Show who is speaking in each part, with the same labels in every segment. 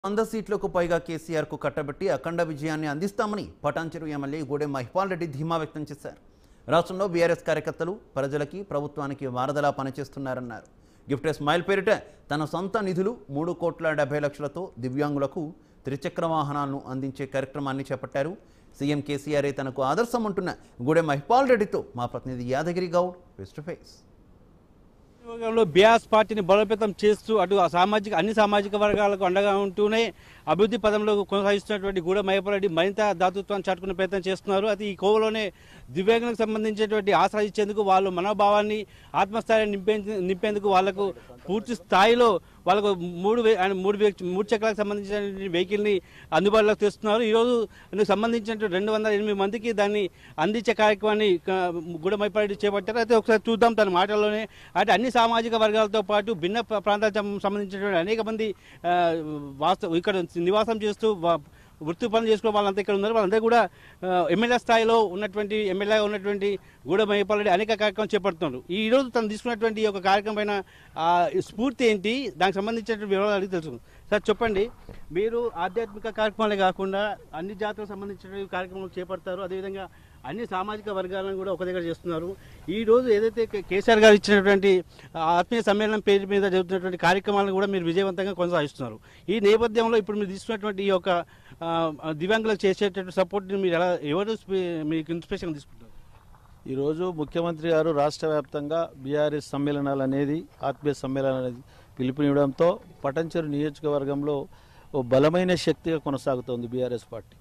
Speaker 1: వంద సీట్లకు పైగా కేసీఆర్కు కట్టబెట్టి అఖండ విజయాన్ని అందిస్తామని పటాన్చెరు ఎమ్మెల్యే గూడెం మహిపాల్ రెడ్డి ధీమా వ్యక్తం చేశారు రాష్ట్రంలో బీఆర్ఎస్ కార్యకర్తలు ప్రజలకి ప్రభుత్వానికి వారధలా పనిచేస్తున్నారన్నారు గిఫ్ట్ స్మైల్ పేరిట తన సొంత నిధులు మూడు కోట్ల డెబ్బై లక్షలతో దివ్యాంగులకు త్రిచక్ర వాహనాలను అందించే కార్యక్రమాన్ని చేపట్టారు సీఎం కేసీఆరే తనకు ఆదర్శం అంటున్న గూడెం మహిపాల్ రెడ్డితో మా ప్రతినిధి Yadagiri Goud face to face
Speaker 2: నియోజకవర్గంలో బీఆర్ఎస్ పార్టీని బలోపేతం చేస్తూ అటు ఆ సామాజిక అన్ని సామాజిక వర్గాలకు అండగా ఉంటూనే అభివృద్ధి పదంలో కొనసాగిస్తున్నటువంటి గూడ మహేపరెడ్డి మరింత దాతృత్వాన్ని చాటుకునే ప్రయత్నం చేస్తున్నారు అది ఈ కోవలోనే దివ్యాంగులకు సంబంధించినటువంటి ఆశ ఇచ్చేందుకు వాళ్ళు మనోభావాన్ని ఆత్మస్థాయిని నింపే నింపేందుకు వాళ్ళకు పూర్తి స్థాయిలో వాళ్ళకు మూడు వే- ఆయన మూడు వే- మూడు చక్రాలకు సంబంధించిన వెహికల్ని అందుబాటులోకి తెస్తున్నారు ఈరోజు ఇందుకు సంబంధించిన రెండు వందల ఎనిమిది మందికి దాన్ని అందించే కార్యక్రమాన్ని గుడమైపడి చేపట్టారు అయితే ఒకసారి చూద్దాం తన మాటల్లోనే అంటే అన్ని సామాజిక వర్గాలతో పాటు భిన్న ప్ర- ప్రాంతాలకు సంబంధించినటువంటి అనేక మంది ఆ, వాస్తవ ఇక్కడ నివాసం చేస్తూ వా- వృత్తి పనులు చేసుకునే వాళ్ళంతా ఇక్కడ ఉన్నారు వాళ్ళందరూ కూడా ఆ, ఎమ్మెల్యే స్థాయిలో ఉన్నటువంటి ఎమ్మెల్యే ఉన్నటువంటి గూడ మహిపాలని అనేక కార్యక్రమాలు చేపడుతున్నారు ఈ రోజు తను తీసుకున్నటువంటి ఈ యొక్క కార్యక్రమం పైన ఆ, స్ఫూర్తి ఏంటి దానికి సంబంధించినటువంటి వివరాలు అడిగి తెలుసుకుందాం సార్ చెప్పండి మీరు ఆధ్యాత్మిక కార్యక్రమాలే కాకుండా అన్ని జాతులకు సంబంధించిన కార్యక్రమాలు చేపడతారు అదేవిధంగా అన్ని సామాజిక వర్గాలను కూడా ఒక దగ్గర చేస్తున్నారు ఈ రోజు ఏదైతే కే- కేసీఆర్ గారు ఇచ్చినటువంటి ఆ, ఆత్మీయ సమ్మేళనం పేరు మీద జరుగుతున్నటువంటి కార్యక్రమాలను కూడా మీరు విజయవంతంగా కొనసాగిస్తున్నారు ఈ నేపథ్యంలో ఇప్పుడు మీరు తీసుకున్నటువంటి ఈ యొక్క ఆ, దివ్యాంగులకు చేసేటటువంటి సపోర్ట్ని మీరు ఎలా ఎవరు స్పీ- మీకు ఇన్స్పిరేషన్ తీసుకుంటారు
Speaker 3: ఈరోజు ముఖ్యమంత్రి గారు రాష్ట్ర వ్యాప్తంగా బీఆర్ఎస్ సమ్మేళనాలు అనేది ఆత్మీయ సమ్మేళనాలు అనేది పిలుపునివ్వడంతో పటంచెరు నియోజకవర్గంలో ఓ బలమైన శక్తిగా కొనసాగుతోంది బీఆర్ఎస్ పార్టీ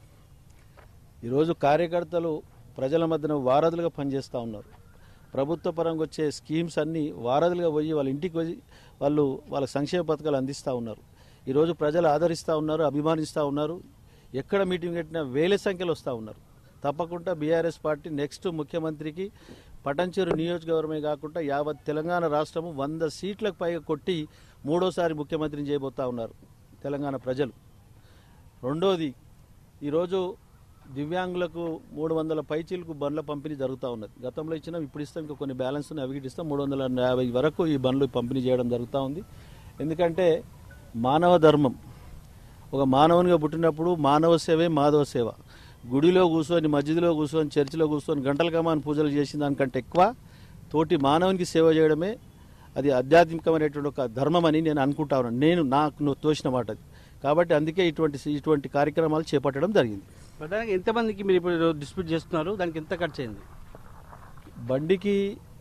Speaker 3: ఈరోజు కార్యకర్తలు ప్రజల మధ్యన వారధులుగా పనిచేస్తూ ఉన్నారు ప్రభుత్వ పరంగా వచ్చే స్కీమ్స్ అన్నీ వారధులుగా పోయి వాళ్ళ ఇంటికి పోయి వాళ్ళు వాళ్ళ సంక్షేమ పథకాలు అందిస్తూ ఉన్నారు ఈరోజు ప్రజలు ఆదరిస్తూ ఉన్నారు అభిమానిస్తూ ఉన్నారు ఎక్కడ మీటింగ్ పెట్టినా వేల సంఖ్యలో వస్తూ ఉన్నారు తప్పకుండా బీఆర్ఎస్ పార్టీ నెక్స్ట్ ముఖ్యమంత్రికి పటంచెరు నియోజకవర్గమే కాకుండా యావత్ తెలంగాణ రాష్ట్రము వంద సీట్లకు పైగా కొట్టి మూడోసారి ముఖ్యమంత్రిని చేయబోతా ఉన్నారు తెలంగాణ ప్రజలు రెండోది ఈరోజు దివ్యాంగులకు మూడు వందల పైచీలకు బండ్ల పంపిణీ జరుగుతూ ఉన్నది గతంలో ఇచ్చినాం ఇప్పుడు ఇస్తాం ఇంకా కొన్ని బ్యాలెన్స్ ఉన్నాయి అవి గిట్ట ఇస్తాం మూడు వందల యాభై వరకు ఈ బండ్లు పంపిణీ చేయడం జరుగుతూ ఉంది ఎందుకంటే మానవ ధర్మం ఒక మానవునిగా పుట్టినప్పుడు మానవ సేవే మాధవ సేవ గుడిలో కూర్చొని మస్జిద్లో కూర్చొని చర్చిలో కూర్చొని గంటల కమాని పూజలు చేసిన దానికంటే ఎక్కువ తోటి మానవునికి సేవ చేయడమే అది ఆధ్యాత్మికమైనటువంటి ఒక ధర్మం అని నేను అనుకుంటా ఉన్నాను నేను నాకు నువ్వు తోచిన మాట అది కాబట్టి అందుకే ఇటువంటి ఇటువంటి కార్యక్రమాలు చేపట్టడం జరిగింది
Speaker 2: ప్రధానంగా ఎంతమందికి మీరు ఇప్పుడు డిస్ప్యూట్ చేస్తున్నారు దానికి ఎంత ఖర్చు అయింది
Speaker 3: బండికి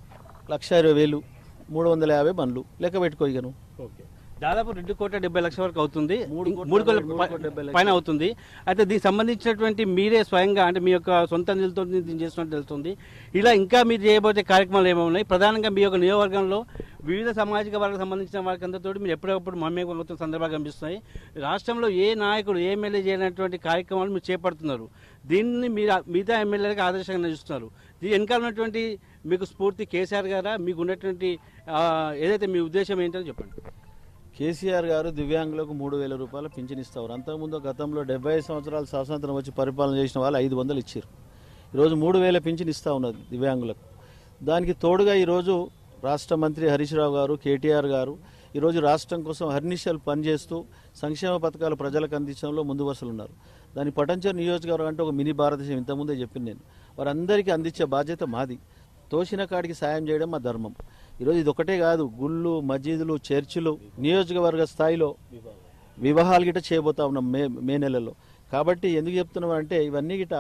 Speaker 3: లక్ష ఇరవై వేలు మూడు వందల యాభై బండ్లు లెక్క పెట్టుకో ఇక నువ్వు
Speaker 2: ఓకే దాదాపు రెండు కోట్ల డెబ్బై లక్షల వరకు అవుతుంది
Speaker 3: మూడు
Speaker 2: ఇం-
Speaker 3: కోట్ల
Speaker 2: మూడు కోట్ల
Speaker 3: మూడు
Speaker 2: పై-
Speaker 3: కోట్ల డెబ్బై లక్షలు.
Speaker 2: పైన అవుతుంది అయితే దీనికి సంబంధించినటువంటి మీరే స్వయంగా అంటే మీ యొక్క సొంత నిధులతో దీన్ని చేస్తున్నట్టు తెలుస్తుంది ఇలా ఇంకా మీరు చేయబోయే కార్యక్రమాలు ఏమో ఉన్నాయి ప్రధానంగా మీ యొక్క నియోజకవర్గంలో వివిధ సామాజిక వర్గాలకు సంబంధించిన వారికి అందరితో మీరు ఎప్పటికప్పుడు మమ్మేకమవుతున్న సందర్భాలు కనిపిస్తున్నాయి రాష్ట్రంలో ఏ నాయకుడు ఏ ఎమ్మెల్యే చేయనటువంటి కార్యక్రమాలు మీరు చేపడుతున్నారు దీన్ని మీరు మిగతా ఎమ్మెల్యేలకు ఆదర్శంగా నిలుస్తున్నారు దీని వెనకాల ఉన్నటువంటి మీకు స్ఫూర్తి కేసీఆర్ గారా మీకు ఉన్నటువంటి ఆ, ఏదైతే మీ ఉద్దేశం ఏంటని చెప్పండి
Speaker 3: కేసీఆర్ గారు దివ్యాంగులకు మూడు వేల రూపాయలు పింఛన్ ఇస్తారు అంతకుముందు గతంలో డెబ్బై ఐదు సంవత్సరాలు స్వాతంత్రం వచ్చి పరిపాలన చేసిన వాళ్ళు ఐదు వందలు ఇచ్చారు ఈరోజు మూడు వేల పింఛన్ ఇస్తూ ఉన్నది దివ్యాంగులకు దానికి తోడుగా ఈరోజు రాష్ట్ర మంత్రి హరీష్ రావు గారు కేటీఆర్ గారు ఈరోజు రాష్ట్రం కోసం హర్నిశలు పనిచేస్తూ సంక్షేమ పథకాలు ప్రజలకు అందించడంలో ముందు వరుసలు ఉన్నారు దాని పటంచర్ నియోజకవర్గం అంటే ఒక మినీ భారతదేశం ఇంతకుముందే చెప్పింది నేను వారందరికీ అందించే బాధ్యత మాది తోసిన కాడికి సాయం చేయడం మా ధర్మం ఈరోజు ఇది ఒకటే కాదు గుళ్ళు మసీదులు చర్చిలు నియోజకవర్గ స్థాయిలో వివాహాలు గిట చేయబోతా ఉన్నాం మే మే నెలలో కాబట్టి ఎందుకు చెప్తున్నాం అంటే ఇవన్నీ గిట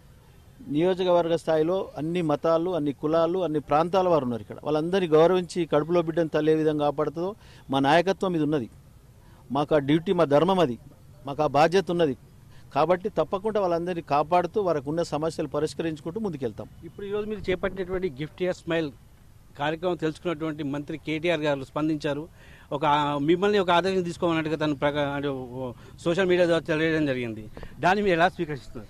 Speaker 3: నియోజకవర్గ స్థాయిలో అన్ని మతాలు అన్ని కులాలు అన్ని ప్రాంతాల వారు ఉన్నారు ఇక్కడ వాళ్ళందరినీ గౌరవించి కడుపులో బిడ్డను తల్లి ఏ విధంగా కాపాడుతుందో మా నాయకత్వం ఇది ఉన్నది మాకు ఆ డ్యూటీ మా ధర్మం అది మాకు ఆ బాధ్యత ఉన్నది కాబట్టి తప్పకుండా వాళ్ళందరినీ కాపాడుతూ వారికి ఉన్న సమస్యలు పరిష్కరించుకుంటూ ముందుకెళ్తాం
Speaker 2: ఇప్పుడు ఈరోజు మీరు చేపట్టినటువంటి గిఫ్ట్ ఇయర్ స్మైల్ కార్యక్రమం తెలుసుకున్నటువంటి మంత్రి కేటీఆర్ గారు స్పందించారు ఒక మిమ్మల్ని ఒక ఆదర్శం తీసుకోమన్నట్టుగా తను ప్రకా అంటే ఓ సోషల్ మీడియా ద్వారా తెలియడం జరిగింది దాన్ని మీరు ఎలా స్వీకరిస్తున్నారు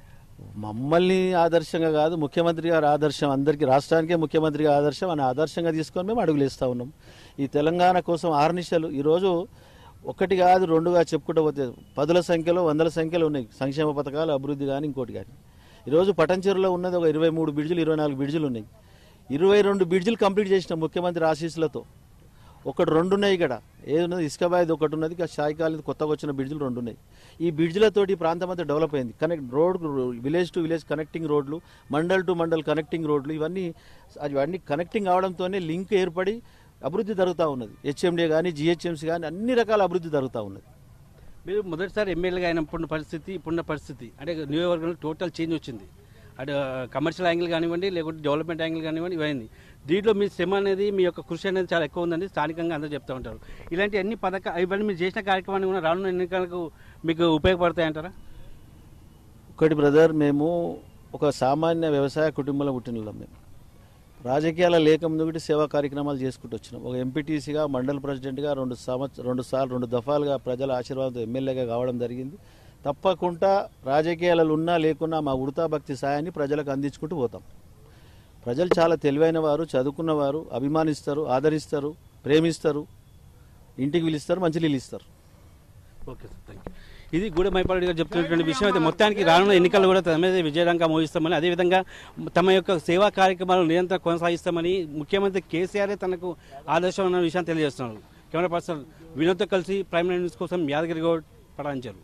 Speaker 3: మమ్మల్ని ఆదర్శంగా కాదు ముఖ్యమంత్రి గారు ఆదర్శం అందరికీ రాష్ట్రానికే ముఖ్యమంత్రి గారి ఆదర్శం అని ఆదర్శంగా తీసుకొని మేము అడుగులేస్తూ ఉన్నాం ఈ తెలంగాణ కోసం ఆర్నిశలు ఈరోజు ఒకటి కాదు రెండుగా చెప్పుకుంటూ పోతే పదుల సంఖ్యలో వందల సంఖ్యలో ఉన్నాయి సంక్షేమ పథకాలు అభివృద్ధి కానీ ఇంకోటి కానీ ఈరోజు పటంచెరులో ఉన్నది ఒక ఇరవై మూడు బిడ్జులు ఇరవై నాలుగు బిడ్జులు ఉన్నాయి ఇరవై రెండు బిడ్జులు కంప్లీట్ చేసిన ముఖ్యమంత్రి ఆశీస్సులతో ఒకటి రెండు ఉన్నాయి ఇక్కడ ఏది ఉన్నది ఇసుకబాయిది ఒకటి ఉన్నది ఇక షాయికాలి కొత్తగా వచ్చిన బ్రిడ్జ్లు రెండు ఉన్నాయి ఈ బ్రిడ్జ్లతోటి ఈ ప్రాంతం అంతా డెవలప్ అయింది connect road village to village connecting రోడ్లు మండల్ టు మండల్ కనెక్టింగ్ రోడ్లు ఇవన్నీ అవన్నీ కనెక్టింగ్ అవడంతోనే లింక్ ఏర్పడి అభివృద్ధి జరుగుతూ ఉన్నది హెచ్ఎండి కానీ జిహెచ్ఎంసీ కానీ అన్ని రకాల అభివృద్ధి జరుగుతూ ఉన్నది
Speaker 2: మీరు మొదటిసారి ఎమ్మెల్యేగా అయినప్పుడు పరిస్థితి ఇప్పుడున్న పరిస్థితి అంటే నియోజకవర్గంలో టోటల్ చేంజ్ వచ్చింది అటు కమర్షియల్ యాంగిల్ కానివ్వండి లేకుంటే డెవలప్మెంట్ యాంగిల్ కానివ్వండి ఇవన్నీ దీంట్లో మీ శ్రమ అనేది మీ యొక్క కృషి అనేది చాలా ఎక్కువ ఉందని స్థానికంగా అందరూ చెప్తూ ఉంటారు ఇలాంటి అన్ని పథక ఇవన్నీ మీరు చేసిన కార్యక్రమాన్ని కూడా రానున్న ఎన్నికలకు మీకు ఉపయోగపడతాయంటారా
Speaker 3: ఒకటి బ్రదర్ మేము ఒక సామాన్య వ్యవసాయ కుటుంబంలో పుట్టిన వాళ్ళం మేము రాజకీయాల లేక ముందు ఒకటి సేవా కార్యక్రమాలు చేసుకుంటూ వచ్చినాం ఒక ఎంపీటీసీగా మండల ప్రెసిడెంట్గా రెండు సంవత్సరం రెండు సార్లు రెండు దఫాలుగా ప్రజల ఆశీర్వాదంతో ఎమ్మెల్యేగా కావడం జరిగింది తప్పకుండా రాజకీయాలలో ఉన్నా లేకున్నా మా ఉడతా భక్తి సాయాన్ని ప్రజలకు అందించుకుంటూ పోతాం ప్రజలు చాలా తెలివైన వారు చదువుకున్న వారు అభిమానిస్తారు ఆదరిస్తారు ప్రేమిస్తారు ఇంటికి పిలుస్తారు మంచి నీళ్ళు ఇస్తారు
Speaker 2: ఓకే సార్ థ్యాంక్ యూ ఇది గూడ మైపారెడ్డి గారు చెప్తున్నటువంటి విషయం అయితే మొత్తానికి రానున్న ఎన్నికలు కూడా తమ మీద విజయవంతంగా మోగిస్తామని అదేవిధంగా తమ యొక్క సేవా కార్యక్రమాలు నిరంతరం కొనసాగిస్తామని ముఖ్యమంత్రి కేసీఆర్ తనకు ఆదర్శం అన్న విషయాన్ని తెలియజేస్తున్నారు కెమెరా పర్సన్ వినోద్తో కలిసి ప్రైమ్ న్యూస్ కోసం యాదగిరి గౌడ్ పటాంచారు